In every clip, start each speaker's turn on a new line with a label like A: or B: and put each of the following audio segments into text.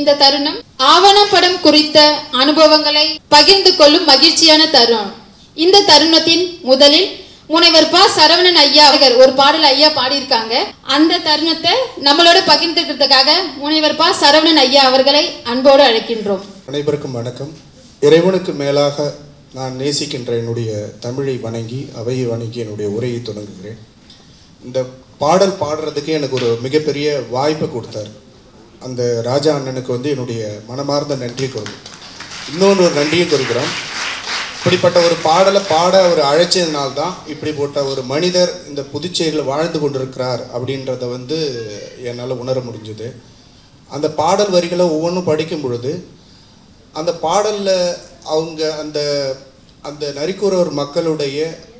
A: இந்த தருணம் ஆவணப்படம் குறித்த அனுபவங்களை பகிர்ந்து கொள்ளும் மகிழ்ச்சியான தருணம் இந்த தருணத்தின் முதலில் முனைவர் ப சரவணன் ஐயா அவர்கள் ஒரு பாடல் ஐயா பாடியிருக்காங்க அந்த தருணத்தை நம்மளோட பகிர்ந்துக்கிறதுக்காக முனைவர் ப சரவணன் ஐயா அவர்களை அன்போடு அழைக்கின்றோம்
B: அனைவருக்கும் வணக்கம் இறைவனுக்கு மேலாக நான் நேசிக்கின்ற என்னுடைய தமிழை வணங்கி அவையை வணங்கி என்னுடைய உரையை தொடங்குகிறேன் இந்த பாடல் பாடுறதுக்கு எனக்கு ஒரு மிகப்பெரிய வாய்ப்பை கொடுத்தார் அந்த ராஜா அண்ணனுக்கு வந்து என்னுடைய மனமார்ந்த நன்றி கொடுக்கும் இன்னொன்று ஒரு நன்றியும் கொடுக்குறோம் இப்படிப்பட்ட ஒரு பாடலை பாட அவர் அழைச்சதுனால்தான் இப்படிப்பட்ட ஒரு மனிதர் இந்த புதுச்சேரியில் வாழ்ந்து கொண்டிருக்கிறார் அப்படின்றத வந்து என்னால் உணர முடிஞ்சது அந்த பாடல் வரிகளை ஒவ்வொன்றும் படிக்கும் பொழுது அந்த பாடலில் அவங்க அந்த அந்த நரிக்குறவர் மக்களுடைய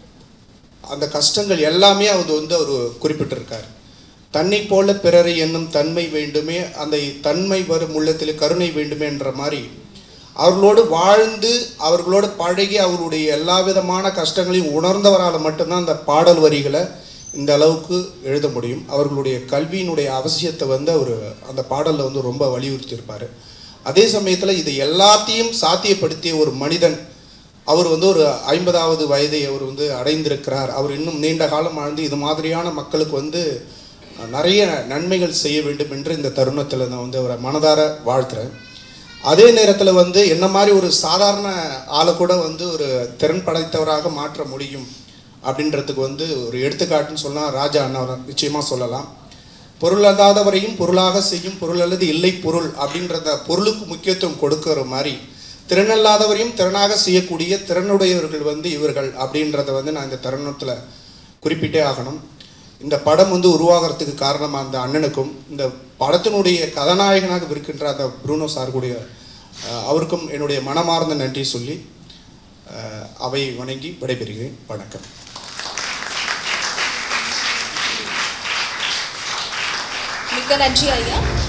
B: அந்த கஷ்டங்கள் எல்லாமே அவர் வந்து அவர் குறிப்பிட்டிருக்கார் தன்னை போல பிறரை என்னும் தன்மை வேண்டுமே அந்த தன்மை வரும் உள்ளத்தில் கருணை வேண்டுமே என்ற மாதிரி அவர்களோடு வாழ்ந்து அவர்களோடு பழகி அவர்களுடைய எல்லா விதமான கஷ்டங்களையும் உணர்ந்தவரால் மட்டும்தான் அந்த பாடல் வரிகளை இந்த அளவுக்கு எழுத முடியும் அவர்களுடைய கல்வியினுடைய அவசியத்தை வந்து அவர் அந்த பாடலில் வந்து ரொம்ப வலியுறுத்தியிருப்பார் அதே சமயத்தில் இது எல்லாத்தையும் சாத்தியப்படுத்திய ஒரு மனிதன் அவர் வந்து ஒரு ஐம்பதாவது வயதை அவர் வந்து அடைந்திருக்கிறார் அவர் இன்னும் நீண்ட காலம் வாழ்ந்து இது மாதிரியான மக்களுக்கு வந்து நிறைய நன்மைகள் செய்ய வேண்டும் என்று இந்த தருணத்தில் நான் வந்து அவரை மனதார வாழ்த்துறேன் அதே நேரத்தில் வந்து என்ன மாதிரி ஒரு சாதாரண ஆளை கூட வந்து ஒரு திறன் படைத்தவராக மாற்ற முடியும் அப்படின்றதுக்கு வந்து ஒரு எடுத்துக்காட்டுன்னு சொன்னால் ராஜா அண்ணா நிச்சயமாக சொல்லலாம் பொருள் அல்லாதவரையும் பொருளாக செய்யும் பொருள் அல்லது இல்லை பொருள் அப்படின்றத பொருளுக்கு முக்கியத்துவம் கொடுக்கிற மாதிரி திறனல்லாதவரையும் திறனாக செய்யக்கூடிய திறனுடையவர்கள் வந்து இவர்கள் அப்படின்றத வந்து நான் இந்த தருணத்தில் குறிப்பிட்டே ஆகணும் இந்த படம் வந்து உருவாகிறதுக்கு காரணமாக அந்த அண்ணனுக்கும் இந்த படத்தினுடைய கதாநாயகனாக இருக்கின்ற அந்த ப்ரூனோ சார்குடைய அஹ், அவருக்கும் என்னுடைய மனமார்ந்த நன்றி சொல்லி அஹ், அவை வணங்கி விடைபெறுகிறேன் வணக்கம்
C: மிக்க நன்றி ஐயா